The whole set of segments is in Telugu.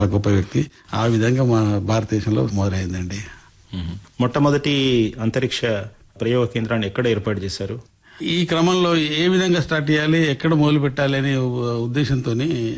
గొప్ప వ్యక్తి ఆ విధంగా మన భారతదేశంలో మొదలైందండి మ్మ్. మొట్టమొదటి అంతరిక్ష ప్రయోగ కేంద్రాన్ని ఎక్కడ ఏర్పాటు చేశారు ఈ క్రమంలో ఏ విధంగా స్టార్ట్ చేయాలి ఎక్కడ మొదలు పెట్టాలి అనే ఉద్దేశంతో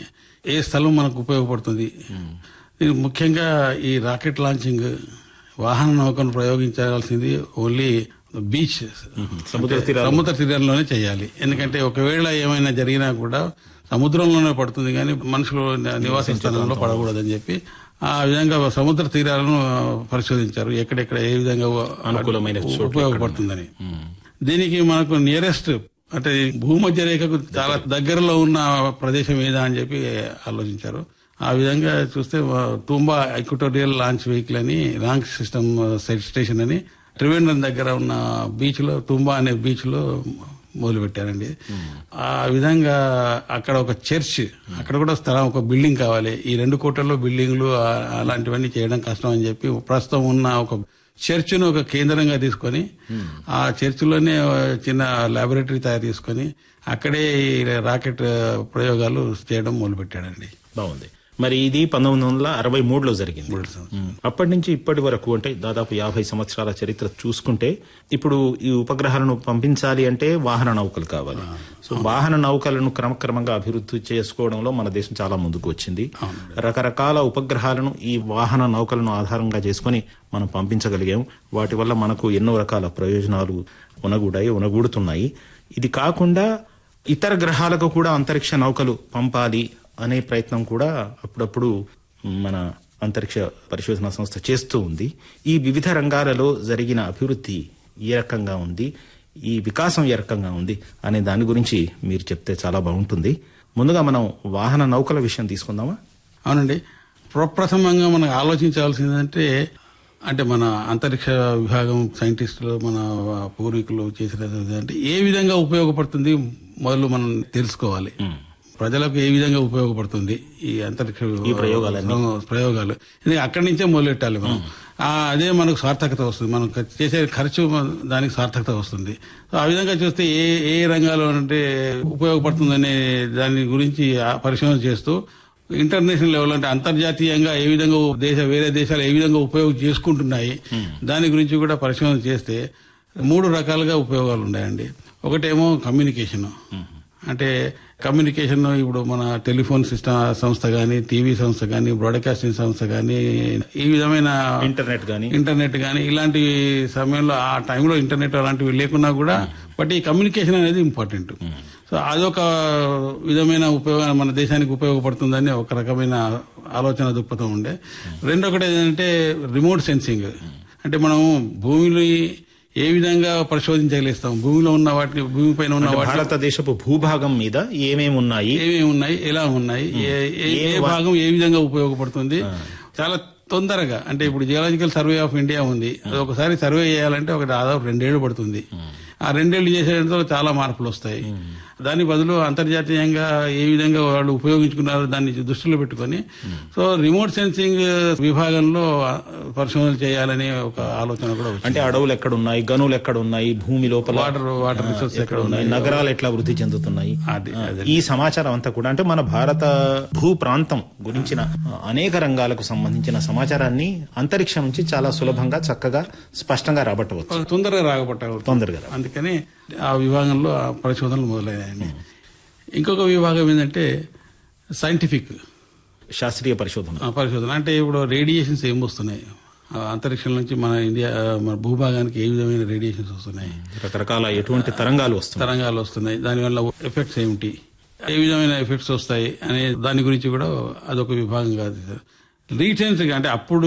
ఏ స్థలం మనకు ఉపయోగపడుతుంది దీనికి ముఖ్యంగా ఈ రాకెట్ లాంచింగ్ వాహన నౌకను ప్రయోగించాల్సింది ఓన్లీ బీచ్ సముద్ర తీరాలు. సముద్ర తీరంలోనే చేయాలి ఎందుకంటే ఒకవేళ ఏమైనా జరిగినా కూడా సముద్రంలోనే పడుతుంది కానీ మనుషులు ని- నివాస స్థానంలో పడకూడదని చెప్పి ఆ విధంగా సముద్ర తీరాలను పరిశోధించారు ఎక్కడెక్కడ ఏ విధంగా అనుకూలమైన చోట్లు ఉపయోగపడుతుందని దీనికి మనకు నియరెస్ట్ అంటే భూమధ్య రేఖకు చాలా దగ్గరలో ఉన్న ప్రదేశం ఏదా అని చెప్పి ఆలోచించారు ఆ విధంగా చూస్తే తుంబా ఎక్వటోరియల్ లాంచ్ వెహికల్ అని లాంచ్ సిస్టమ్ సెట్ స్టేషన్ అని త్రివేంద్రం దగ్గర ఉన్న బీచ్ లో తుంబా అనే బీచ్ లో మొదలు పెట్టారండి ఆ విధంగా అక్కడ ఒక చర్చ్ అక్కడ కూడా స్థలం ఒక బిల్డింగ్ కావాలి ఈ రెండు కోట్లలో బిల్డింగ్లు ఆ- అలాంటివన్నీ చేయడం కష్టం అని చెప్పి ప్రస్తుతం ఉన్న ఒక చర్చ్ను ఒక కేంద్రంగా తీసుకొని ఆ చర్చిలోనే చిన్న ల్యాబొరేటరీ తయారు చేసుకొని అక్కడే ఈ రాకెట్ ప్రయోగాలు చేయడం మొదలుపెట్టాడండి బాగుంది మరి ఇది పంతొమ్మిది వందల అరవై మూడులో జరిగింది మ్మ్. అప్పటి నుంచి ఇప్పటి వరకు అంటే దాదాపు యాభై సంవత్సరాల చరిత్ర చూసుకుంటే ఇప్పుడు ఈ ఉపగ్రహాలను పంపించాలి అంటే వాహన నౌకలు కావాలి సో వాహన నౌకలను క్రమక్రమంగా అభివృద్ధి చేసుకోవడంలో మన దేశం చాలా ముందుకు వచ్చింది రకరకాల ఉపగ్రహాలను ఈ వాహన నౌకలను ఆధారంగా చేసుకొని మనం పంపించగలిగాం వాటి వల్ల మనకు ఎన్నో రకాల ప్రయోజనాలు ఉనగూడాయి ఉనగూడుతున్నాయి ఇది కాకుండా ఇతర గ్రహాలకు కూడా అంతరిక్ష నౌకలు పంపాలి అనే ప్రయత్నం కూడా అప్పుడప్పుడు మన అంతరిక్ష పరిశోధన సంస్థ చేస్తూ ఉంది ఈ వివిధ రంగాలలో జరిగిన అభివృద్ధి ఏ రకంగా ఉంది ఈ వికాసం ఏ రకంగా ఉంది అనే దాని గురించి మీరు చెప్తే చాలా బాగుంటుంది ముందుగా మనం వాహన నౌకల విషయం తీసుకుందామా అవునండి ప్రప్రథమంగా మనం ఆలోచించాల్సిందంటే అంటే మన అంతరిక్ష విభాగం సైంటిస్టులు మన పూర్వీకులు చేసినది అంటే ఏ విధంగా ఉపయోగపడుతుంది మొదలు మనం తెలుసుకోవాలి ప్రజలకు ఏ విధంగా ఉపయోగపడుతుంది ఈ అంతరిక్ష ప్రయోగాలన్నీ. ప్రయోగాలు ఇది అక్కడి నుంచే మొదలెట్టాలి మనం ఆ, అదే మనకు సార్థకత వస్తుంది మనం ఖ- చేసే ఖర్చు మన- దానికి సార్థకత వస్తుంది సో ఆ విధంగా చూస్తే ఏ ఏ రంగాల్లో అంటే ఉపయోగపడుతుందనే దాని గురించి ఆ పరిశోధన చేస్తూ ఇంటర్నేషనల్ లెవెల్ అంటే అంతర్జాతీయంగా ఏ విధంగా దేశ వేరే దేశాలు ఏ విధంగా ఉపయోగం చేసుకుంటున్నాయి దాని గురించి కూడా పరిశోధన చేస్తే మూడు రకాలుగా ఉపయోగాలు ఉన్నాయండి ఒకటేమో కమ్యూనికేషన్ అంటే కమ్యూనికేషన్ ఇప్పుడు మన టెలిఫోన్ సిస్టమ్ సంస్థ కానీ టీవీ సంస్థ కానీ బ్రాడ్కాస్టింగ్ సంస్థ కానీ ఈ విధమైన ఇంటర్నెట్ గాని ఇంటర్నెట్ కానీ ఇలాంటి సమయంలో ఆ టైంలో ఇంటర్నెట్ అలాంటివి లేకున్నా కూడా బట్ ఈ కమ్యూనికేషన్ అనేది ఇంపార్టెంట్ సో అదొక విధమైన ఉపయోగం మన దేశానికి ఉపయోగపడుతుందని ఒక రకమైన ఆలోచన దృక్పథం ఉండే రెండొకటి ఏంటంటే రిమోట్ సెన్సింగ్ అంటే మనం భూమిని ఏ విధంగా పరిశోధించగలిస్తాం భూమిలో ఉన్న వాటిని భూమిపైన ఉన్న వాటిని భారతదేశపు భూభాగం మీద ఏమేమి ఉన్నాయి ఏమేమి ఉన్నాయి ఎలా ఉన్నాయి ఏ- ఏ- ఏ భాగం ఏ విధంగా ఉపయోగపడుతుంది చాలా తొందరగా అంటే ఇప్పుడు జియాలజికల్ సర్వే ఆఫ్ ఇండియా ఉంది అది ఒకసారి సర్వే చేయాలంటే ఒక దాదాపు రెండేళ్లు పడుతుంది ఆ రెండేళ్లు చేసేటంతో చాలా మార్పులు వస్తాయి దాని బదులు అంతర్జాతీయంగా ఏ విధంగా వాళ్ళు ఉపయోగించుకున్నారో దాన్ని దృష్టిలో పెట్టుకొని సో రిమోట్ సెన్సింగ్ విభాగంలో పరిశోధనలు చేయాలనే ఒక ఆలోచన కూడా వచ్చింది అంటే అడవులు ఎక్కడ ఉన్నాయి గనులు ఎక్కడ ఉన్నాయి భూమి లోపల వాటర్ వాటర్ రిసోర్స్ ఎక్కడ ఉన్నాయి నగరాలు ఎట్లా వృద్ధి చెందుతున్నాయి అది అదే ఈ సమాచారం అంతా కూడా అంటే మన భారత భూ ప్రాంతం గురించిన అనేక రంగాలకు సంబంధించిన సమాచారాన్ని అంతరిక్షం నుంచి చాలా సులభంగా చక్కగా స్పష్టంగా రాబట్టవచ్చు తొందరగా రాకపోవటం తొందరగా రా- అందుకని ఆ విభాగంలో ఆ పరిశోధనలు మొదలయ్యాయండి ఇంకొక విభాగం ఏంటంటే సైంటిఫిక్ శాస్త్రీయ పరిశోధన ఆ పరిశోధన అంటే ఇప్పుడు రేడియేషన్స్ ఏం వస్తున్నాయి ఆ అంతరిక్షం నుంచి మన ఇండియా మన భూభాగానికి ఏ విధమైన రేడియేషన్స్ వస్తున్నాయి రకరకాల ఎటువంటి తరంగాలు వస్తున్నాయి తరంగాలు వస్తున్నాయి దానివల్ల ఎఫెక్ట్స్ ఏమిటి ఏ విధమైన ఎఫెక్ట్స్ వస్తాయి అనే దాని గురించి కూడా అదొక విభాగం కాదు రీసెంట్ గా అంటే అప్పుడు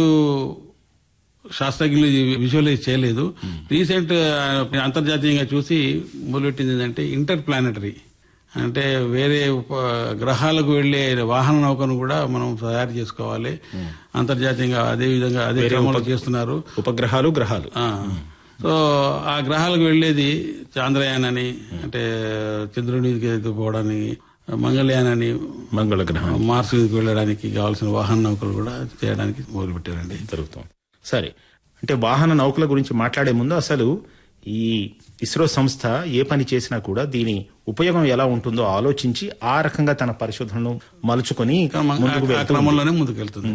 శాస్త్రజ్ఞులు విజువలైజ్ చేయలేదు రీసెంట్ ఆ, అంతర్జాతీయంగా చూసి మొదలెట్టింది ఏంటంటే ఇంటర్ ప్లానటరీ అంటే వేరే ఉప- గ్రహాలకు వెళ్లే వాహన నౌకను కూడా మనం తయారు చేసుకోవాలి అంతర్జాతీయంగా అదే విధంగా అదే క్రమంలో చేస్తున్నారు ఉపగ్రహాలు గ్రహాలు ఆ. సో ఆ గ్రహాలకు వెళ్ళేది చాంద్రయాన్ అని అంటే చంద్రునికి పోవడానికి మంగళయాన్ అని మంగళ గ్రహం మార్స్ మీదకి వెళ్ళడానికి కావాల్సిన వాహన నౌకలు కూడా చేయడానికి మొదలుపెట్టారండి జరుగుతుంది సరే అంటే వాహన నౌకల గురించి మాట్లాడే ముందు అసలు ఈ ఇస్రో సంస్థ ఏ పని చేసినా కూడా దీని ఉపయోగం ఎలా ఉంటుందో ఆలోచించి ఆ రకంగా తన పరిశోధనను మలుచుకొని ఆ ముందుకు ఆ వెళ్తూ క్రమంలోనే ముందుకెళ్తుంది